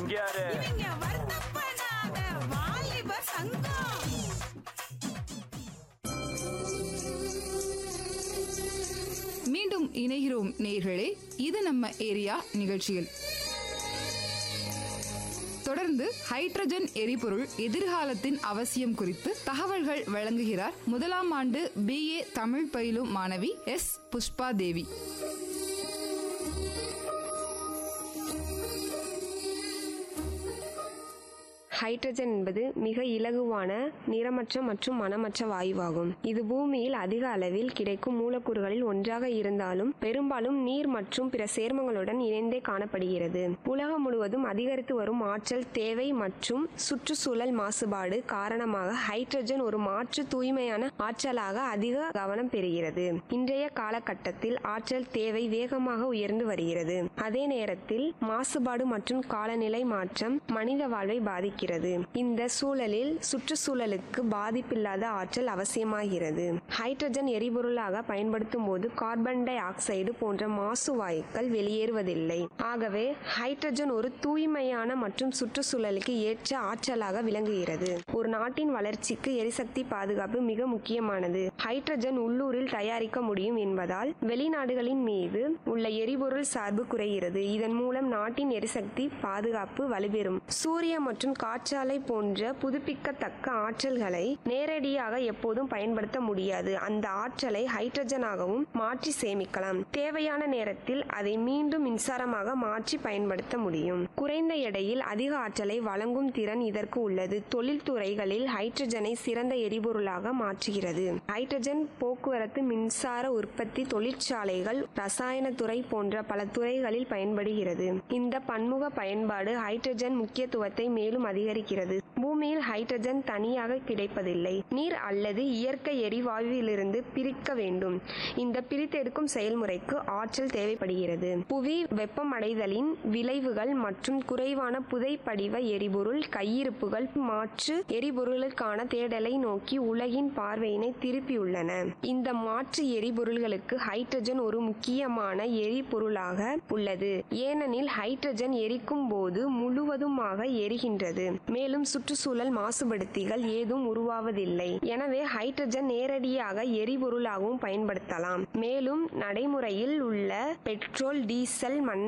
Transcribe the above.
இங்க யாரு இவங்க வருத்தப்படாத வாலிப சங்கம் மீண்டும் இணைகிறோம் நேர்களே இது நம்ம ஏரியா நிகழ்ச்சியில் தொடர்ந்து ஹைட்ரஜன் எரிபொருள் எதிர்காலத்தின் அவசியம் குறித்து தகவல்கள் வழங்குகிறார் முதலாம் ஆண்டு பிஏ தமிழ் பயிலும் மாணவி எஸ் புஷ்பா தேவி ஹைட்ரஜன் என்பது மிக இலகுவான நிறமற்ற மற்றும் மணமற்ற வாயுவாகும் இது பூமியில் அதிக அளவில் கிடைக்கும் மூலக்கூறுகளில் ஒன்றாக இருந்தாலும் பெரும்பாலும் நீர் மற்றும் பிற சேர்மங்களுடன் இணைந்தே காணப்படுகிறது உலகம் முழுவதும் அதிகரித்து வரும் ஆற்றல் தேவை மற்றும் சுற்றுச்சூழல் மாசுபாடு காரணமாக ஹைட்ரஜன் ஒரு மாற்று தூய்மையான ஆற்றலாக அதிக கவனம் பெறுகிறது இன்றைய காலகட்டத்தில் ஆற்றல் தேவை வேகமாக உயர்ந்து வருகிறது அதே நேரத்தில் மாசுபாடு மற்றும் காலநிலை மாற்றம் மனித வாழ்வை பாதிக்கிறது இந்த சூழலில் சுற்றுச்சூழலுக்கு பாதிப்பில்லாத ஆற்றல் அவசியமாகிறது ஹைட்ரஜன் எரிபொருளாக பயன்படுத்தும் போது கார்பன் டை ஆக்சைடு போன்ற மாசு வாயுக்கள் வெளியேறுவதில்லை ஆகவே ஹைட்ரஜன் ஒரு தூய்மையான மற்றும் சுற்றுச்சூழலுக்கு ஏற்ற ஆற்றலாக விளங்குகிறது ஒரு நாட்டின் வளர்ச்சிக்கு எரிசக்தி பாதுகாப்பு மிக முக்கியமானது ஹைட்ரஜன் உள்ளூரில் தயாரிக்க முடியும் என்பதால் வெளிநாடுகளின் மீது உள்ள எரிபொருள் சார்பு குறைகிறது இதன் மூலம் நாட்டின் எரிசக்தி பாதுகாப்பு வலுப்பெறும் சூரிய மற்றும் காற்றாலை போன்ற புதுப்பிக்கத்தக்க ஆற்றல்களை நேரடியாக எப்போதும் பயன்படுத்த முடியாது அந்த ஆற்றலை ஹைட்ரஜனாகவும் மாற்றி சேமிக்கலாம் தேவையான நேரத்தில் அதை மீண்டும் மின்சாரமாக மாற்றி பயன்படுத்த முடியும் குறைந்த எடையில் அதிக ஆற்றலை வழங்கும் திறன் இதற்கு உள்ளது தொழில்துறைகளில் ஹைட்ரஜனை சிறந்த எரிபொருளாக மாற்றுகிறது ஹைட்ரஜன் போக்குவரத்து மின்சார உற்பத்தி தொழிற்சாலைகள் ரசாயன துறை போன்ற பல துறைகளில் பயன்படுகிறது இந்த பன்முக பயன்பாடு ஹைட்ரஜன் முக்கியத்துவத்தை மேலும் அதிகரிக்கிறது பூமியில் ஹைட்ரஜன் தனியாக கிடைப்பதில்லை நீர் அல்லது இயற்கை எரிவாயுவிலிருந்து பிரிக்க வேண்டும் இந்த பிரித்தெடுக்கும் செயல்முறைக்கு ஆற்றல் தேவைப்படுகிறது புவி வெப்பமடைதலின் விளைவுகள் மற்றும் குறைவான புதைப்படிவ எரிபொருள் கையிருப்புகள் மாற்று எரிபொருளுக்கான தேடலை நோக்கி உலகின் பார்வையினை திருப்பியுள்ளன இந்த மாற்று எரிபொருள்களுக்கு ஹைட்ரஜன் ஒரு முக்கியமான எரிபொருளாக உள்ளது ஏனெனில் ஹைட்ரஜன் எரிக்கும் போது முழுவதுமாக எரிகின்றது மேலும் சுற்றுச்சூழல் மாசுபடுத்திகள் ஏதும் உருவாவதில்லை எனவே ஹைட்ரஜன் நேரடியாக எரிபொருளாகவும் பயன்படுத்தலாம் மேலும் நடைமுறையில் உள்ள பெட்ரோல் டீசல் மண்